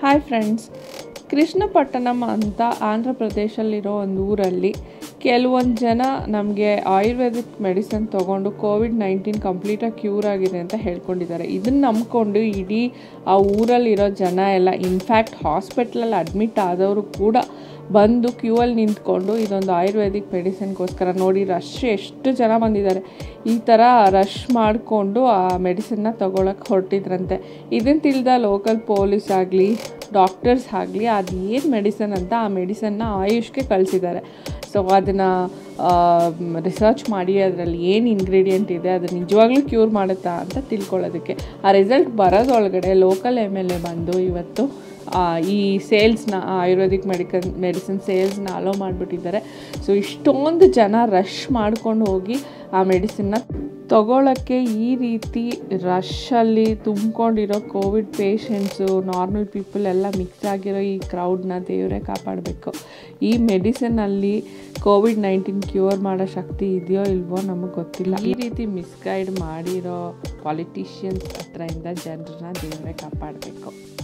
hi friends Krishnapatnam ಅಂತ ಆಂಧ್ರ ಪ್ರದೇಶಲ್ಲಿರೋ ಒಂದು ಊರಲ್ಲಿ ಕೆಲವೊಂದು ಜನ ನಮಗೆ ಆಯುರ್ವೇದಿಕ್ ಮೆಡಿಸಿನ್ ತೊಗೊಂಡು ಕೋವಿಡ್ ನೈನ್ಟೀನ್ ಕಂಪ್ಲೀಟಾಗಿ ಕ್ಯೂರ್ ಆಗಿದೆ ಅಂತ ಹೇಳ್ಕೊಂಡಿದ್ದಾರೆ ಇದನ್ನು ನಂಬ್ಕೊಂಡು ಇಡೀ ಆ ಊರಲ್ಲಿರೋ ಜನ ಎಲ್ಲ ಇನ್ಫ್ಯಾಕ್ಟ್ ಹಾಸ್ಪಿಟ್ಲಲ್ಲಿ ಅಡ್ಮಿಟ್ ಆದವರು ಕೂಡ ಬಂದು ಕ್ಯೂ ಅಲ್ಲಿ ನಿಂತ್ಕೊಂಡು ಇದೊಂದು ಆಯುರ್ವೇದಿಕ್ ಮೆಡಿಸಿನ್ಗೋಸ್ಕರ ನೋಡಿ ರಶ್ ಎಷ್ಟು ಜನ ಬಂದಿದ್ದಾರೆ ಈ ಥರ ರಶ್ ಮಾಡಿಕೊಂಡು ಆ ಮೆಡಿಸಿನ್ನ ತೊಗೊಳಕ್ಕೆ ಹೊರಟಿದ್ರಂತೆ ಇದನ್ನು ತಿಳಿದ ಲೋಕಲ್ ಪೊಲೀಸ್ ಆಗಲಿ ಡಾಕ್ಟರ್ಸ್ ಆಗಲಿ ಅದು ಏನು ಮೆಡಿಸನ್ ಅಂತ ಆ ಮೆಡಿಸನ್ನ ಆಯುಷ್ಗೆ ಕಳಿಸಿದ್ದಾರೆ ಸೊ ಅದನ್ನು ರಿಸರ್ಚ್ ಮಾಡಿ ಅದರಲ್ಲಿ ಏನು ಇಂಗ್ರೀಡಿಯೆಂಟ್ ಇದೆ ಅದು ನಿಜವಾಗ್ಲೂ ಕ್ಯೂರ್ ಮಾಡುತ್ತಾ ಅಂತ ತಿಳ್ಕೊಳ್ಳೋದಕ್ಕೆ ಆ ರಿಸಲ್ಟ್ ಬರೋದೊಳಗಡೆ ಲೋಕಲ್ ಎಮ್ ಎಲ್ ಎ ಬಂದು ಇವತ್ತು ಆ, ಈ ಸೇಲ್ಸ್ನ ಆಯುರ್ವೇದಿಕ್ ಮೆಡಿಕನ್ ಮೆಡಿಸಿನ್ ಸೇಲ್ಸ್ನ ಅಲೋ ಮಾಡಿಬಿಟ್ಟಿದ್ದಾರೆ ಸೊ ಇಷ್ಟೊಂದು ಜನ ರಶ್ ಮಾಡ್ಕೊಂಡು ಹೋಗಿ ಆ ಮೆಡಿಸಿನ್ನ ತಗೊಳ್ಳೋಕ್ಕೆ ಈ ರೀತಿ ರಶಲ್ಲಿ ತುಂಬ್ಕೊಂಡಿರೋ ಕೋವಿಡ್ ಪೇಷಂಟ್ಸು ನಾರ್ಮಲ್ ಪೀಪಲ್ ಎಲ್ಲ ಮಿಕ್ಸ್ ಆಗಿರೋ ಈ ಕ್ರೌಡ್ನ ದೇವರೇ ಕಾಪಾಡಬೇಕು ಈ ಮೆಡಿಸಿನಲ್ಲಿ ಕೋವಿಡ್ ನೈನ್ಟೀನ್ ಕ್ಯೂರ್ ಮಾಡೋ ಶಕ್ತಿ ಇದೆಯೋ ಇಲ್ವೋ ನಮಗೆ ಗೊತ್ತಿಲ್ಲ ಈ ರೀತಿ ಮಿಸ್ಗೈಡ್ ಮಾಡಿರೋ ಪಾಲಿಟಿಷಿಯನ್ಸ್ ಹತ್ರದಿಂದ ಜನರನ್ನ ದೇವರೇ ಕಾಪಾಡಬೇಕು